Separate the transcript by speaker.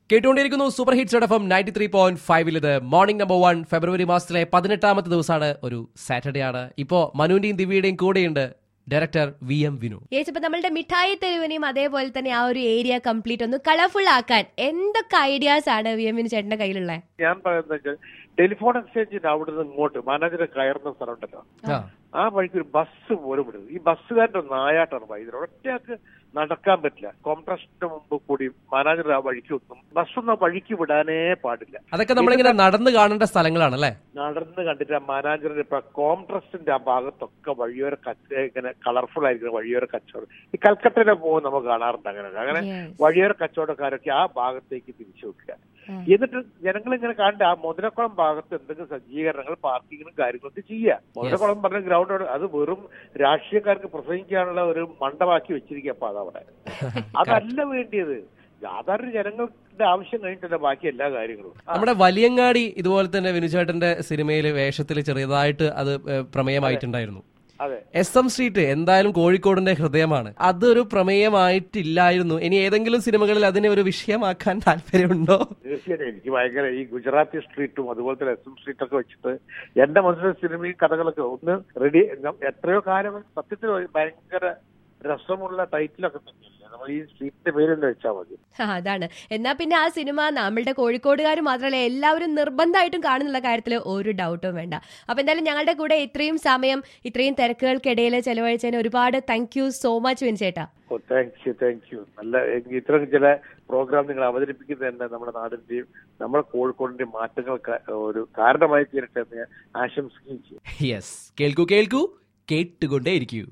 Speaker 1: കേട്ടുകൊണ്ടിരിക്കുന്നു super hits F M ninety three point ഫൈവിൽ ഇത് മോർണിംഗ് നമ്പർ വൺ ഫെബ്രുവരി മാസത്തിലെ പതിനെട്ടാമത്തെ ദിവസമാണ് ഒരു സാറ്റർഡേ ആണ് ഇപ്പോ മനുവിന്റെയും ദിവ്യയുടെയും കൂടെയുണ്ട് ഡയറക്ടർ വി എം വിനു
Speaker 2: യേശു ഇപ്പൊ നമ്മളുടെ മിഠായി തെരുവിനെയും അതേപോലെ തന്നെ ആ ഒരു ഏരിയ കംപ്ലീറ്റ് ഒന്ന് കളർഫുൾ ആക്കാൻ എന്തൊക്കെ ഐഡിയാസ് ആണ് വി എം വിനു ചേട്ടന്റെ കയ്യിലുള്ളത്
Speaker 3: ഞാൻ പറയുന്നത് വെച്ചാൽ ടെലിഫോൺ എക്സ്ചേഞ്ചിന്റെ അവിടെ നിന്ന് ഇങ്ങോട്ട് മാനേജർ കയറുന്ന സ്ഥലമുണ്ടല്ലോ
Speaker 1: ആ.
Speaker 3: ആ വഴിക്ക് ഒരു ബസ് പോലും വിടും ഈ ബസ്സുകാരുടെ നായാട്ടാണ് വൈദ്യുതി ഒറ്റയാൾക്ക് നടക്കാൻ പറ്റില്ല കോംട്രസ്റ്റിന് മുമ്പ് കൂടി മാനേജർ ആ വഴിക്ക് ഒന്നും ബസ്സൊന്നും ആ വഴിക്ക് വിടാനേ പാടില്ല
Speaker 1: അതൊക്കെ നമ്മളിങ്ങനെ നടന്നു കാണേണ്ട സ്ഥലങ്ങളാണ് അല്ലേ
Speaker 3: നടന്ന് കണ്ടിട്ട് ആ മാനേജറിന്റെ ഇപ്പൊ കോംട്രസ്റ്റിന്റെ ആ ഭാഗത്തൊക്കെ വഴിയോര കച്ച ഇങ്ങനെ കളർഫുൾ ആയിരിക്കുന്ന വഴിയോര കച്ചവടം ഈ കൽക്കട്ടയിലെ പോകുമ്പോൾ നമുക്ക് കാണാറുണ്ട് അങ്ങനെ അങ്ങനെ
Speaker 2: Yes.
Speaker 3: വഴിയോര കച്ചവടക്കാരൊക്കെ ആ ഭാഗത്തേക്ക് തിരിച്ചു വെക്കുക
Speaker 2: ആ.
Speaker 3: എന്നിട്ട് ജനങ്ങൾ ഇങ്ങനെ കണ്ട് ആ മുതലക്കുളം ഭാഗത്ത് എന്തെങ്കിലും സജ്ജീകരണങ്ങൾ പാർക്കിങ്ങിനും കാര്യങ്ങളൊക്കെ ചെയ്യുക മുതലക്കുളം പറഞ്ഞ ഗ്രൗണ്ട് അത് വെറും രാഷ്ട്രീയക്കാർക്ക് പ്രസംഗിക്കാനുള്ള ഒരു മണ്ഡമാക്കി വെച്ചിരിക്കുക അപ്പൊ അതവിടെ അതല്ല വേണ്ടിയത് സാധാരണ ജനങ്ങളുടെ ആവശ്യം കഴിഞ്ഞിട്ടല്ല ബാക്കി എല്ലാ കാര്യങ്ങളും ആ,
Speaker 1: നമ്മുടെ വലിയങ്ങാടി ഇതുപോലെ തന്നെ വിനുചേട്ടന്റെ സിനിമയിൽ വേഷത്തിൽ ചെറിയതായിട്ട് അത് ഏഹ്, പ്രമേയമായിട്ടുണ്ടായിരുന്നു
Speaker 3: അതെ
Speaker 1: എസ് എം സ്ട്രീറ്റ് എന്തായാലും കോഴിക്കോടിന്റെ ഹൃദയമാണ് അതൊരു പ്രമേയമായിട്ടില്ലായിരുന്നു ഇനി ഏതെങ്കിലും സിനിമകളിൽ അതിനെ ഒരു വിഷയമാക്കാൻ താല്പര്യമുണ്ടോ
Speaker 3: തീർച്ചയായിട്ടും എനിക്ക് ഭയങ്കര ഈ ഗുജറാത്തി സ്ട്രീറ്റും അതുപോലെ തന്നെ എസ് എം സ്ട്രീറ്റ് ഒക്കെ വെച്ചിട്ട് എന്റെ മനസ്സിലെ സിനിമയും കഥകളൊക്കെ ഒന്ന് റെഡി എത്രയോ കാലം സത്യത്തിൽ ഭയങ്കര രസമുള്ള ടൈറ്റിലൊക്കെ തന്നെയല്ലേ നമ്മൾ ഈ സ്ട്രീറ്റിന്റെ പേര് തന്നെ വെച്ചാൽ മതി
Speaker 2: ആ, അതാണ് എന്നാ പിന്നെ ആ സിനിമ നമ്മളുടെ കോഴിക്കോടുകാർ മാത്രമല്ല എല്ലാവരും നിർബന്ധമായിട്ടും കാണുന്നുള്ള കാര്യത്തിൽ ഒരു ഡൗട്ടും വേണ്ട അപ്പൊ എന്തായാലും ഞങ്ങളുടെ കൂടെ ഇത്രയും സമയം ഇത്രയും തിരക്കുകൾക്കിടയിൽ ചെലവഴിച്ചതിന് ഒരുപാട് താങ്ക് യു സോ മച്ച് വിൻചേട്ടാ
Speaker 3: ഓ താങ്ക് യു താങ്ക് യു നല്ല എനിക്ക് ഇത്തരം ചില പ്രോഗ്രാം നിങ്ങൾ അവതരിപ്പിക്കുന്നത് തന്നെ നമ്മുടെ നാടിന്റെയും നമ്മുടെ കോഴിക്കോടിന്റെയും മാറ്റങ്ങൾക്ക് ഒരു കാരണമായി തീരട്ടെ എന്ന് ഞാൻ ആശംസിക്കുകയും ചെയ്യും
Speaker 1: യെസ് കേൾക്കൂ കേൾക്കൂ കേട്ടുകൊണ്ടേയിരിക്കൂ